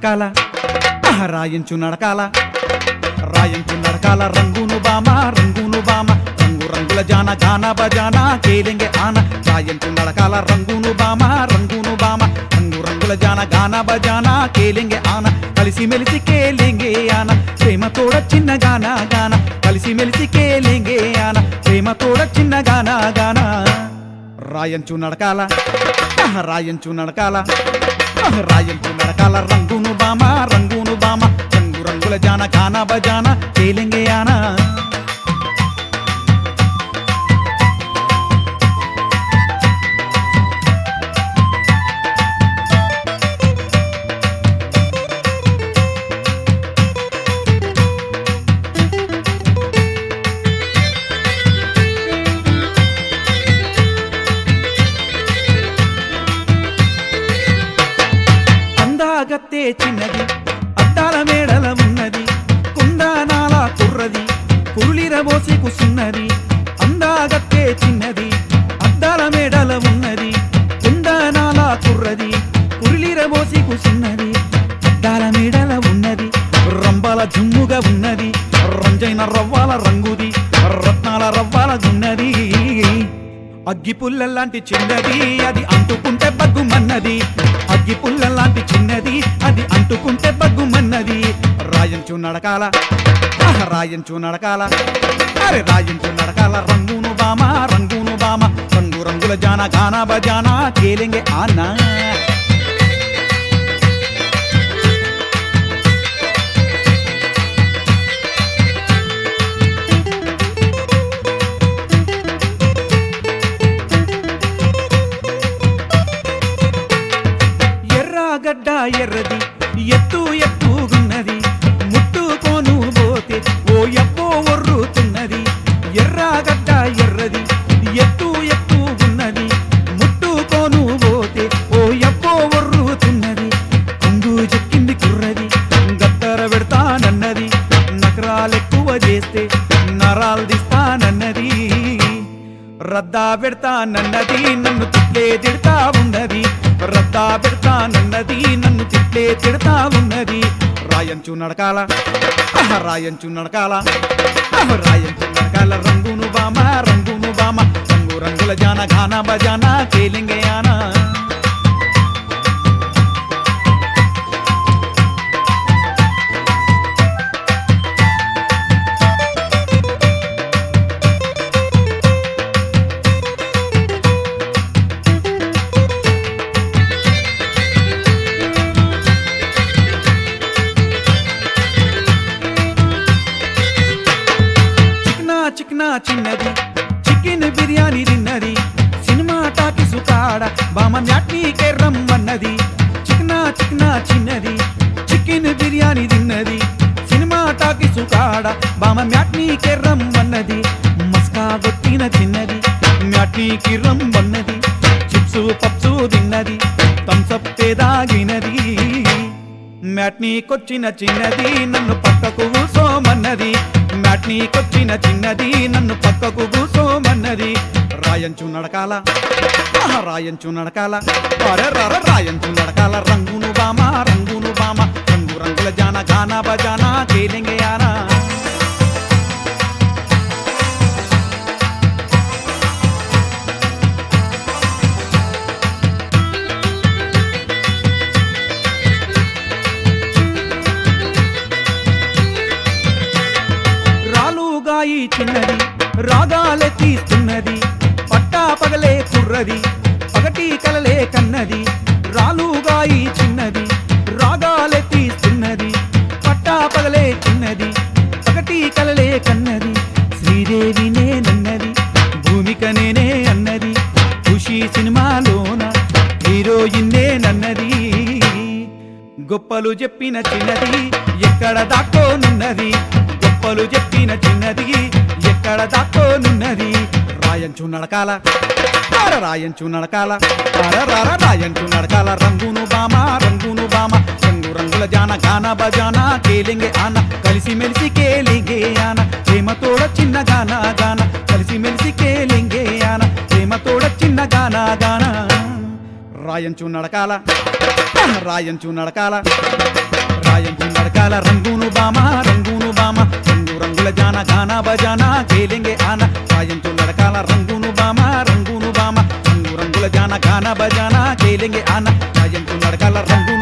నడకాల ఆహ్, రాయించు నడకాల రాయించు నడకాల రంగును బామ రంగును బామ రంగు రంగుల జాన గాన బజాన కేలింగే ఆన రాయించు నడకాల రంగును బామ రంగును బామ రంగు రంగుల జాన గాన బజాన కేలింగే ఆన కలిసి మెలిసి కేలింగే ఆన ప్రేమ తోడ చిన్న గాన గాన కలిసి మెలిసి కేలింగే ఆన ప్రేమ తోడ చిన్న గాన గాన రాయంచు నడకాల ఆహ్, రాయంచు నడకాల ఆహ్, రాయంచు నడకాల రంగును బామ రంగును బామ రంగు రంగుల జాన గాన బజాన కేలింగే ఆనా అందాగత్తే చిన్నది అద్దాల మేడల ఉన్నది కుందానాల కుర్రది కురులిరబోసి కుసున్నది అందాగత్తే చిన్నది అద్దాల మేడల ఉన్నది కుందానాల కుర్రది కురులిరబోసి కుసున్నది అద్దాల మేడల ఉన్నది రంబాల జుమ్ముగా ఉన్నది రంజైన రవ్వాల రంగుది రత్నాల రవ్వాల గున్నది అగ్గి పుల్లలాంటి చిన్నది అది అంటుకుంటే బగ్గుమన్నది అగ్గి పుల్లలాంటి చిన్నది అది అంటుకుంటే బగ్గుమన్నది రాయంచు నడకాల ఆహ్, రాయంచు నడకాల అరే రాయంచు నడకాల రంగును బామ రంగును బామ రంగు రంగుల జాన గాన బజాన కేలింగే ఆనా ఎర్రగడ్డ ఎర్రది ఎత్తు ఎత్తుగున్నది ముట్టుకోను పోతే ఓ ఎప్పో ఒర్రుతున్నది ఎర్రగడ్డ ఎర్రది ఎత్తు ఎత్తుగున్నది ముట్టుకోను పోతే ఓ ఎప్పో ఒర్రుతున్నది కొంగు చెక్కింది కుర్రది గత్తర పెడతానన్నది నకరాలెక్కువ చేస్తే నరాలు దిస్తానన్నది రద్దా పెడతానన్నది నన్ను తిట్లే తిడతా ఉన్నది రద్దా పెడతానన్నది నన్ను తిట్లే తిడతా ఉన్నది రాయంచు నడకాల ఆహ్, రాయంచు నడకాల ఆహ్, రాయంచు నడకాల రంగును బామ రంగును బామ రంగు రంగుల జాన గాన బజాన కేలింగే ఆనా చిక్నా చిక్నా చిన్నది చికెన్ బిర్యానీ తిన్నది సినిమా టాకీసు కాడ బామ మ్యాట్నీకే రమ్మన్నది చిక్నా చిక్నా చిన్నది చికెన్ బిర్యానీ తిన్నది సినిమా టాకీసు కాడ బామ మ్యాట్నీకే రమ్మన్నది మస్కా కొట్టిన చిన్నది మ్యాట్నీకి రమ్మన్నది చిప్సు పప్సు తిన్నది థమ్సప్ దాగినది మ్యాట్నీకొచ్చిన చిన్నది నన్ను పక్కకు కూసోమన్నది మ్యాట్నీకొచ్చిన చిన్నది నన్ను పక్కకు కూసోమన్నది రాయంచు నడకాల ఆహా, రాయంచు నడకాల అరే రర రాయంచు నడకాల రంగును బామ రంగును బామ రంగు రంగుల జాన గాన బజానా కేలింగే ఆనా రాలుగాయి చిన్నది రాగాలే తీస్తున్నది పట్టా పగలే కుర్రది పగటి కలలే కన్నది రాలుగాయి చిన్నది రాగాలే తీస్తున్నది పట్టా పగలే చిన్నది పగటి కలలే కన్నది శ్రీదేవి నేనన్నది భూమిక నేనే అన్నది ఖుషి సినిమాలోన హీరోయిన్ నేనన్నది గొప్పలు చెప్పిన చిన్నది ఎక్కడ దాక్కోనున్నది గొప్పలు చెప్పిన చిన్నది ఎక్కడ దాక్కోనున్నది రాయంచు నడకాల అర రాయంచు నడకాల అర రర రాయంచు నడకాల రంగును బామ రంగును బామ రంగు రంగుల జాన గాన బజాన కేలింగే ఆన కలిసి మెలిసి కేలింగే ఆన ప్రేమతోడ చిన్న గాన గాన కలిసి మెలిసి కేలింగే ఆన ప్రేమతోడ చిన్న గాన గాన రాయంచు నడకాల రాయంచు నడకాల రాయంచు నడకాల రంగును బామ రంగును బామ రంగు రంగుల జాన గాన బజానా కేలింగే ఆన రాయంచు నడకాల రంగును బామ రంగును బామ రంగు రంగుల జాన గాన బజానా కేలింగే ఆన రాయంచు నడకాల రంగును